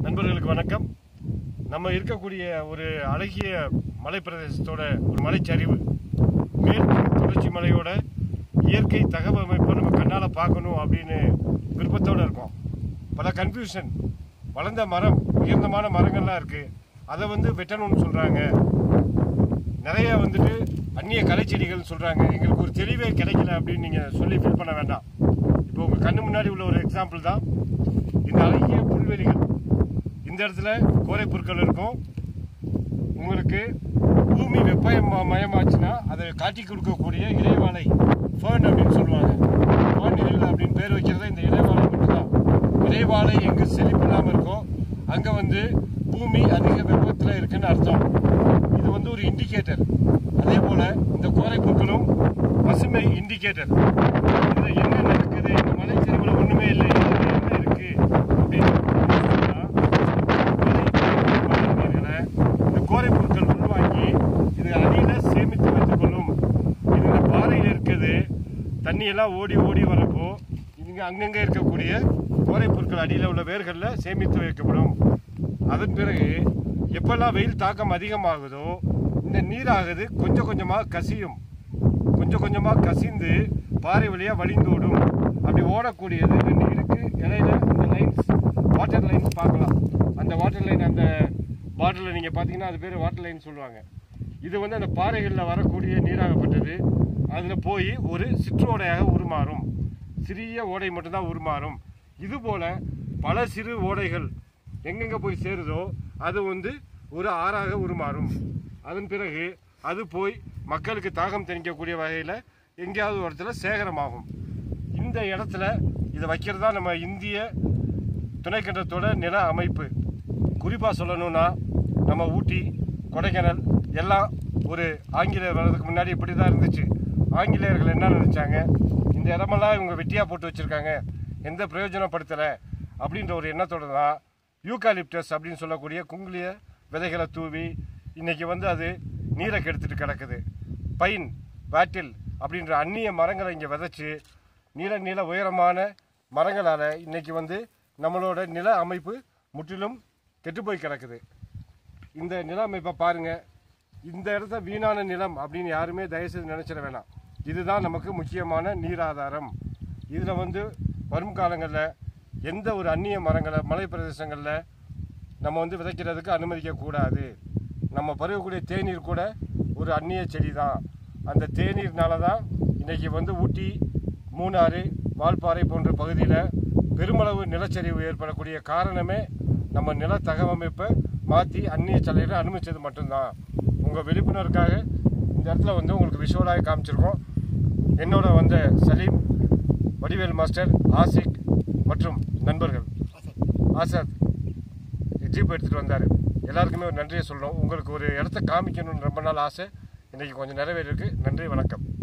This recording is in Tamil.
நண்பர்களுக்கு வணக்கம் நம்ம இருக்கக்கூடிய ஒரு அழகிய மலை பிரதேசத்தோட ஒரு மலைச்சரிவு மேற்கு தொடர்ச்சி மலையோட இயற்கை தகவமைப்பை நம்ம கண்ணால் பார்க்கணும் அப்படின்னு விருப்பத்தோடு இருக்கோம் பல கன்ஃபியூஷன் வளர்ந்த மரம் உயர்ந்தமான மரங்கள்லாம் இருக்கு அதை வந்து வெட்டணும்னு சொல்றாங்க நிறைய வந்துட்டு அந்நிய கலைச்செடிகள் சொல்றாங்க எங்களுக்கு ஒரு தெளிவே கிடைக்கல அப்படின்னு நீங்க சொல்லி ஃபீல் பண்ண வேண்டாம் இப்போ உங்க கண்ணு முன்னாடி உள்ள ஒரு எக்ஸாம்பிள் தான் இந்த அழகிய புல்வெளிகள் இந்த இடத்துல கோரை புற்கள் இருக்கும் உங்களுக்கு பூமி வெப்ப மயமாச்சுன்னா அதை காட்டி கொடுக்கக்கூடிய இலைவாழை ஃபேர்ன் அப்படின்னு சொல்லுவாங்க ஃபேர்ன் இலைகள் அப்படின்னு பேர் வைக்கிறது இந்த இலைவாழை மட்டும்தான் இலைவாழை எங்கு செழிப்பு இல்லாமல் இருக்கோ அங்கே வந்து பூமி அதிக வெப்பத்தில் இருக்குன்னு அர்த்தம் இது வந்து ஒரு இண்டிகேட்டர் அதே போல இந்த கோரை புற்களும் பசுமை இண்டிகேட்டர் இதுல என்ன நடக்குது இந்த மலைச்சரிவுல ஒண்ணுமே இல்லை இதுல என்ன இருக்கு அப்படின்னு சொன்னா, மலை நீர்களை இந்த கோரை பொருட்கள் உள்வாங்கி இது அடியில சேமித்து வைத்துக் கொள்ளும் இது இந்த பாறையில் இருக்குது தண்ணி எல்லாம் ஓடி ஓடி வரப்போ இங்க அங்கங்க இருக்கக்கூடிய கோரை பொருட்கள் அடியில் உள்ள வேர்களில் சேமித்து வைக்கப்படும் அதன் பிறகு எப்பெல்லாம் வெயில் தாக்கம் அதிகமாகுதோ இந்த நீராகுது கொஞ்சம் கொஞ்சமாக கசியும் கொஞ்சம் கொஞ்சமாக கசிந்து பாறை வழியாக வழிந்தோடும் அப்படி ஓடக்கூடியது ரெண்டு இருக்கு இடையில இந்த லைன்ஸ் வாட்டர் லைன்ஸ் பார்க்கலாம் அந்த வாட்டர் லைன் அந்த பாட்டிலில் நீங்கள் பார்த்தீங்கன்னா அது பேர் வாட்டர் லைன் சொல்லுவாங்க இது வந்து அந்த பாறைகளில் வரக்கூடிய நீராகப்பட்டது அதில் போய் ஒரு சிற்றோடையாக உருமாறும் சிறிய ஓடை மட்டும்தான் உருமாறும் இது போல பல சிறு ஓடைகள் எங்கெங்க போய் சேருதோ அது வந்து ஒரு ஆறாக உருமாறும் அதன் பிறகு அது போய் மக்களுக்கு தாகம் தணிக்கக்கூடிய வகையில் எங்கேயாவது ஒரு இடத்துல சேகரமாகும் இந்த இடத்துல இதை வைக்கிறது தான் நம்ம இந்திய துணைக்கண்டத்தோட நில அமைப்பு குறிப்பாக சொல்லணும்னா நம்ம ஊட்டி கொடைக்கானல் எல்லாம் ஒரு ஆங்கிலேயர் வர்றதுக்கு முன்னாடி இப்படி தான் இருந்துச்சு ஆங்கிலேயர்கள் என்ன நினைச்சாங்க இந்த இடமெல்லாம் இவங்க வெட்டியாக போட்டு வச்சுருக்காங்க எந்த பிரயோஜனப்படுத்தலை அப்படின்ற ஒரு எண்ணத்தோட தான் யூகாலிப்டஸ் அப்படின்னு சொல்லக்கூடிய குங்குலிய விதைகளை தூவி இன்னைக்கு வந்து அது நீரை கெடுத்துட்டு கிடக்குது பைன் வேட்டில் அப்படின்ற அந்நிய மரங்களை இங்கே விதைச்சு நீல நீல உயரமான மரங்களால் இன்னைக்கு வந்து நம்மளோட நில அமைப்பு முற்றிலும் கெட்டுப்போய் கிடக்குது இந்த நில அமைப்பை பாருங்க இந்த இடத்த வீணான நிலம் அப்படின்னு யாருமே தயவுசெய்து நினைச்சிட வேணாம் இதுதான் நமக்கு முக்கியமான நீராதாரம் இதில் வந்து வரும் காலங்களில் எந்த ஒரு அந்நிய மரங்களை மலை பிரதேசங்களில் நம்ம வந்து விதைக்கிறதுக்கு அனுமதிக்க கூடாது நம்ம பருகக்கூடிய தேநீர் கூட ஒரு அந்நிய செடி தான் அந்த தேநீர்னால தான் இன்னைக்கு வந்து ஊட்டி மூணாறு வால்பாறை போன்ற பகுதியில் பெருமளவு நிலச்சரிவு ஏற்படக்கூடிய காரணமே நம்ம நில தகவமைப்பை மாற்றி அந்நிய சலைகளை அனுமதிச்சது மட்டும்தான் உங்கள் விழிப்புணர்வுக்காக இந்த இடத்துல வந்து உங்களுக்கு விஷுவலாக காமிச்சிருக்கோம் என்னோட வந்த சலீம் வடிவேல் மாஸ்டர் ஆசிக் மற்றும் நண்பர்கள் ஆசாத் ஜீப் எடுத்துகிட்டு வந்தார் எல்லாருக்குமே ஒரு நன்றியை சொல்லணும் உங்களுக்கு ஒரு இடத்த காமிக்கணும்னு ரொம்ப நாள் ஆசை இன்னைக்கு கொஞ்சம் நிறைவேறிருக்கு நன்றி வணக்கம்